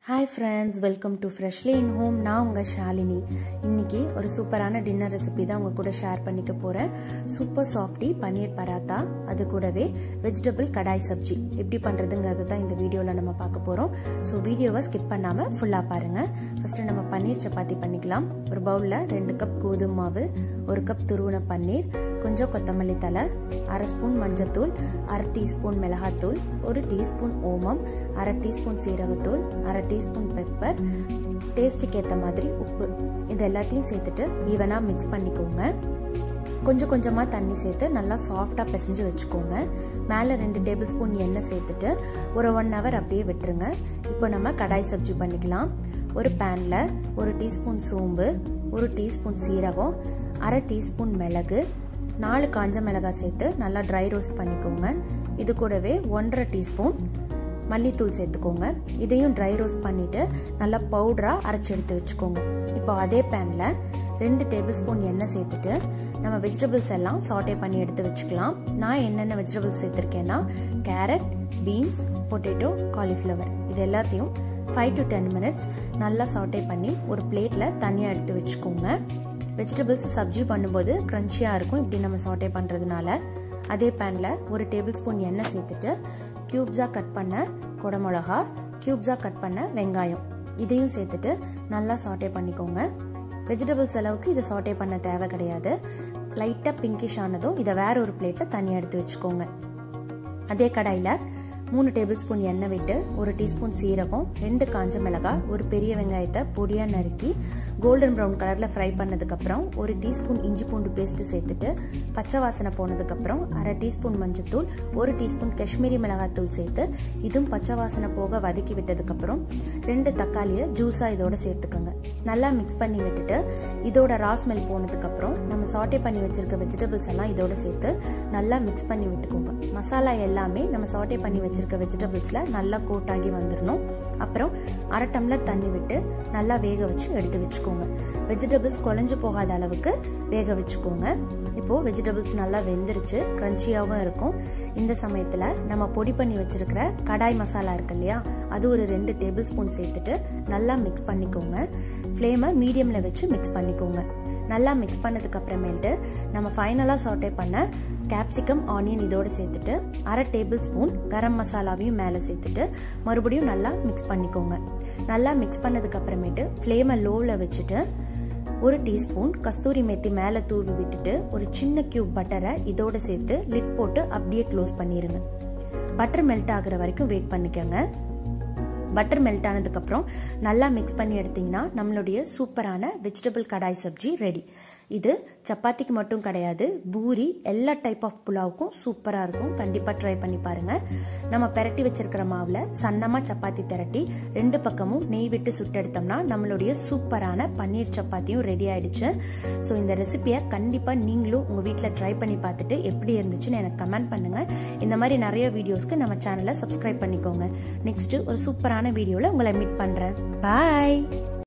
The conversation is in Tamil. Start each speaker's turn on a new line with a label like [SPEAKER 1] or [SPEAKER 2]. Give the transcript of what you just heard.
[SPEAKER 1] hi friends welcome to freshly in home நான் உங்கள் ஷாலினி இன்னைக்கு ஒரு சூப்பரான டின்னர் ரெசிபி தான் உங்கள் கூட ஷேர் பண்ணிக்க போகிறேன் சூப்பர் சாஃப்டி பன்னீர் பராத்தா அது கூடவே வெஜிடபிள் கடாய் சப்ஜி எப்படி பண்ணுறதுங்கிறது தான் இந்த வீடியோவில் நம்ம பார்க்க போகிறோம் ஸோ வீடியோவை ஸ்கிப் பண்ணாமல் ஃபுல்லாக பாருங்கள் ஃபஸ்ட்டு நம்ம பன்னீர் சப்பாத்தி பண்ணிக்கலாம் ஒரு பவுலில் ரெண்டு கப் கோதுமை மாவு ஒரு கப் துருவன பன்னீர் கொஞ்சம் கொத்தமல்லி தலை அரை ஸ்பூன் மஞ்சத்தூள் அரை டீஸ்பூன் மிளகாத்தூள் ஒரு டீஸ்பூன் ஓமம் அரை டீஸ்பூன் சீரகத்தூள் அரை டீஸ்பூன் பெப்பர் டேஸ்ட்டுக்கு ஏற்ற மாதிரி உப்பு இது எல்லாத்தையும் சேர்த்துட்டு ஈவனாக மிக்ஸ் பண்ணிக்கோங்க கொஞ்சம் கொஞ்சமாக தண்ணி சேர்த்து நல்லா சாஃப்டாக பிசைஞ்சு வச்சுக்கோங்க மேலே ரெண்டு டேபிள் ஸ்பூன் எண்ணெய் சேர்த்துட்டு ஒரு ஒன் ஹவர் அப்படியே விட்டுருங்க இப்போ நம்ம கடாய் சப்ஜி பண்ணிக்கலாம் ஒரு பேனில் ஒரு டீஸ்பூன் சோம்பு ஒரு டீஸ்பூன் சீரகம் அரை டீஸ்பூன் மிளகு நாலு காஞ்ச மிளகாய் சேர்த்து நல்லா ட்ரை ரோஸ்ட் பண்ணிக்கோங்க இது கூடவே ஒன்றரை டீஸ்பூன் மல்லித்தூள் சேர்த்துக்கோங்க இதையும் ட்ரை ரோஸ்ட் பண்ணிவிட்டு நல்லா பவுடராக அரைச்சி எடுத்து வச்சுக்கோங்க இப்போ அதே பேனில் ரெண்டு டேபிள் ஸ்பூன் எண்ணெய் சேர்த்துட்டு நம்ம வெஜிடபிள்ஸ் எல்லாம் சாட்டே பண்ணி எடுத்து வச்சுக்கலாம் நான் என்னென்ன வெஜிடபிள்ஸ் சேர்த்துருக்கேன்னா கேரட் பீன்ஸ் பொட்டேட்டோ காலிஃப்ளவர் இது எல்லாத்தையும் ஃபைவ் டு டென் மினிட்ஸ் நல்லா சாட்டே பண்ணி ஒரு பிளேட்டில் தனியாக எடுத்து வச்சுக்கோங்க வெஜிடபிள்ஸ் சப்ஜி பண்ணும்போது க்ரன்ச்சியாக இருக்கும் இப்படி நம்ம சாட்டே பண்ணுறதுனால அதே பேனில் ஒரு டேபிள் ஸ்பூன் எண்ணெய் சேர்த்துட்டு க்யூப்ஸாக கட் பண்ண குடமிளகா க்யூப்ஸாக கட் பண்ண வெங்காயம் இதையும் சேர்த்துட்டு நல்லா சாட்டே பண்ணிக்கோங்க வெஜிடபிள்ஸ் அளவுக்கு இதை சாட்டே பண்ண தேவை கிடையாது லைட்டாக பிங்கிஷ் ஆனதும் இதை வேற ஒரு பிளேட்டில் தனியாக எடுத்து வச்சுக்கோங்க அதே கடாயில் மூணு டேபிள் ஸ்பூன் எண்ணெய் விட்டு ஒரு டீஸ்பூன் சீரகம் ரெண்டு காஞ்ச மிளகாய் ஒரு பெரிய வெங்காயத்தை பொடியாக நறுக்கி கோல்டன் ப்ரௌன் கலரில் ஃப்ரை பண்ணதுக்கப்புறம் ஒரு டீஸ்பூன் இஞ்சி பூண்டு பேஸ்ட்டு சேர்த்துட்டு பச்சை வாசனை போனதுக்கப்புறம் அரை டீஸ்பூன் மஞ்சத்தூள் ஒரு டீஸ்பூன் காஷ்மீரி மிளகாத்தூள் சேர்த்து இதுவும் பச்சை வாசனை போக வதக்கி விட்டதுக்கப்புறம் ரெண்டு தக்காளியை ஜூஸாக இதோட சேர்த்துக்கோங்க நல்லா மிக்ஸ் பண்ணி விட்டுட்டு இதோட ராஸ்மெல் போனதுக்கப்புறம் நம்ம சாட்டே பண்ணி வச்சிருக்க வெஜிடபிள்ஸ் எல்லாம் இதோட சேர்த்து நல்லா மிக்ஸ் பண்ணி விட்டுக்கோங்க மசாலா எல்லாமே நம்ம சாட்டே பண்ணி வச்சு வச்சிருக்க வெஜிடபிள்ஸில் நல்லா கோட் ஆகி வந்துடணும் அப்புறம் அரை டம்ளர் தண்ணி விட்டு நல்லா வேக வச்சு எடுத்து வச்சுக்கோங்க வெஜிடபிள்ஸ் குழஞ்சு போகாத அளவுக்கு வேக வச்சுக்கோங்க இப்போது வெஜிடபிள்ஸ் நல்லா வெந்துருச்சு க்ரன்ச்சியாகவும் இருக்கும் இந்த சமயத்தில் நம்ம பொடி பண்ணி வச்சுருக்கிற கடாய் மசாலா இருக்கு இல்லையா அது ஒரு ரெண்டு டேபிள் ஸ்பூன் சேர்த்துட்டு நல்லா மிக்ஸ் பண்ணிக்கோங்க ஃப்ளேமை மீடியமில் வச்சு மிக்ஸ் பண்ணிக்கோங்க நல்லா மிக்ஸ் பண்ணதுக்கு அப்புறமேல்ட்டு நம்ம ஃபைனலாக சாட்டே பண்ண கேப்சிகம் ஆனியன் இதோடு சேர்த்துட்டு அரை டேபிள் ஸ்பூன் கரம் மசாலாவையும் மேலே சேர்த்துட்டு மறுபடியும் நல்லா மிக்ஸ் பண்ணிக்கோங்க நல்லா மிக்ஸ் பண்ணதுக்கு அப்புறமேட்டு ஃப்ளேமை லோவில் வச்சுட்டு ஒரு டீஸ்பூன் கஸ்தூரி மெத்தி மேலே தூவி விட்டுட்டு ஒரு சின்ன கியூப் பட்டரை இதோடு சேர்த்து லிட் போட்டு அப்படியே க்ளோஸ் பண்ணிடுங்க பட்டர் மெல்ட் ஆகுற வரைக்கும் வெயிட் பண்ணிக்கோங்க பட்டர் மெல்ட் ஆனதுக்கப்புறம் நல்லா மிக்ஸ் பண்ணி எடுத்திங்கன்னா நம்மளுடைய சூப்பரான வெஜிடபிள் கடாய் சப்ஜி ரெடி இது சப்பாத்திக்கு மட்டும் கிடையாது பூரி எல்லா டைப் ஆஃப் புலாவுக்கும் சூப்பராக இருக்கும் கண்டிப்பாக ட்ரை பண்ணி பாருங்கள் நம்ம பெரட்டி வச்சிருக்கிற மாவில் சன்னமாக சப்பாத்தி திரட்டி ரெண்டு பக்கமும் நெய் விட்டு சுட்டெடுத்தோம்னா நம்மளுடைய சூப்பரான பன்னீர் சப்பாத்தியும் ரெடி ஆயிடுச்சு ஸோ இந்த ரெசிபியை கண்டிப்பாக நீங்களும் உங்கள் வீட்டில் ட்ரை பண்ணி பார்த்துட்டு எப்படி இருந்துச்சுன்னு எனக்கு கமெண்ட் பண்ணுங்கள் இந்த மாதிரி நிறைய வீடியோஸ்க்கு நம்ம சேனலை சப்ஸ்கிரைப் பண்ணிக்கோங்க நெக்ஸ்ட்டு ஒரு சூப்பரான வீடியோவில் உங்களை மீட் பண்ணுறேன் பாய்